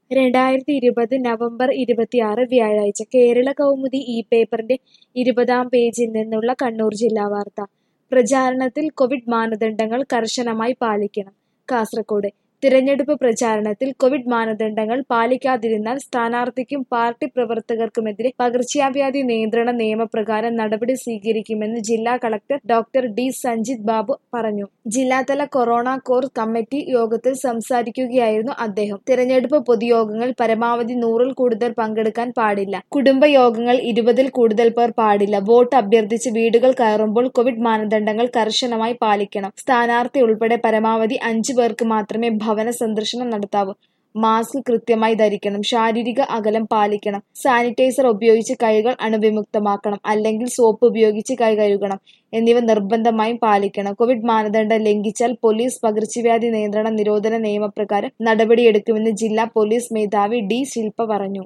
രണ്ടായിരത്തി ഇരുപത് നവംബർ ഇരുപത്തിയാറ് വ്യാഴാഴ്ച കേരള കൗമുദി ഈ പേപ്പറിന്റെ ഇരുപതാം പേജിൽ നിന്നുള്ള കണ്ണൂർ ജില്ലാ വാർത്ത പ്രചാരണത്തിൽ കോവിഡ് മാനദണ്ഡങ്ങൾ കർശനമായി പാലിക്കണം കാസർകോട് തിരഞ്ഞെടുപ്പ് പ്രചാരണത്തിൽ കോവിഡ് മാനദണ്ഡങ്ങൾ പാലിക്കാതിരുന്നാൽ സ്ഥാനാർത്ഥിക്കും പാർട്ടി പ്രവർത്തകർക്കുമെതിരെ പകർച്ചവ്യാധി നിയന്ത്രണ നിയമപ്രകാരം നടപടി സ്വീകരിക്കുമെന്ന് ജില്ലാ collector doctor D Sanjith Babu പറഞ്ഞു ജില്ലാതല കൊറോണ കോർ കമ്മിറ്റി യോഗത്തിൽ സംസാരിക്കുകയായിരുന്നു അദ്ദേഹം തിരഞ്ഞെടുപ്പ് പൊതുയോഗങ്ങൾ പരമാവധി നൂറിൽ കൂടുതൽ പങ്കെടുക്കാൻ പാടില്ല കുടുംബയോഗങ്ങൾ ഇരുപതിൽ കൂടുതൽ പേർ പാടില്ല വോട്ട് അഭ്യർത്ഥിച്ച് വീടുകൾ കയറുമ്പോൾ കോവിഡ് മാനദണ്ഡങ്ങൾ കർശനമായി പാലിക്കണം സ്ഥാനാർത്ഥി ഉൾപ്പെടെ പരമാവധി അഞ്ചു പേർക്ക് മാത്രമേ ഭവന സന്ദർശനം നടത്താവൂ മാസ്ക് കൃത്യമായി ധരിക്കണം ശാരീരിക അകലം പാലിക്കണം സാനിറ്റൈസർ ഉപയോഗിച്ച് കൈകൾ അണുവിമുക്തമാക്കണം അല്ലെങ്കിൽ സോപ്പ് ഉപയോഗിച്ച് കൈ കഴുകണം എന്നിവ നിർബന്ധമായും പാലിക്കണം കോവിഡ് മാനദണ്ഡം ലംഘിച്ചാൽ പോലീസ് പകർച്ചവ്യാധി നിയന്ത്രണ നിരോധന നിയമപ്രകാരം നടപടിയെടുക്കുമെന്ന് ജില്ലാ പോലീസ് മേധാവി ഡി ശില്പ പറഞ്ഞു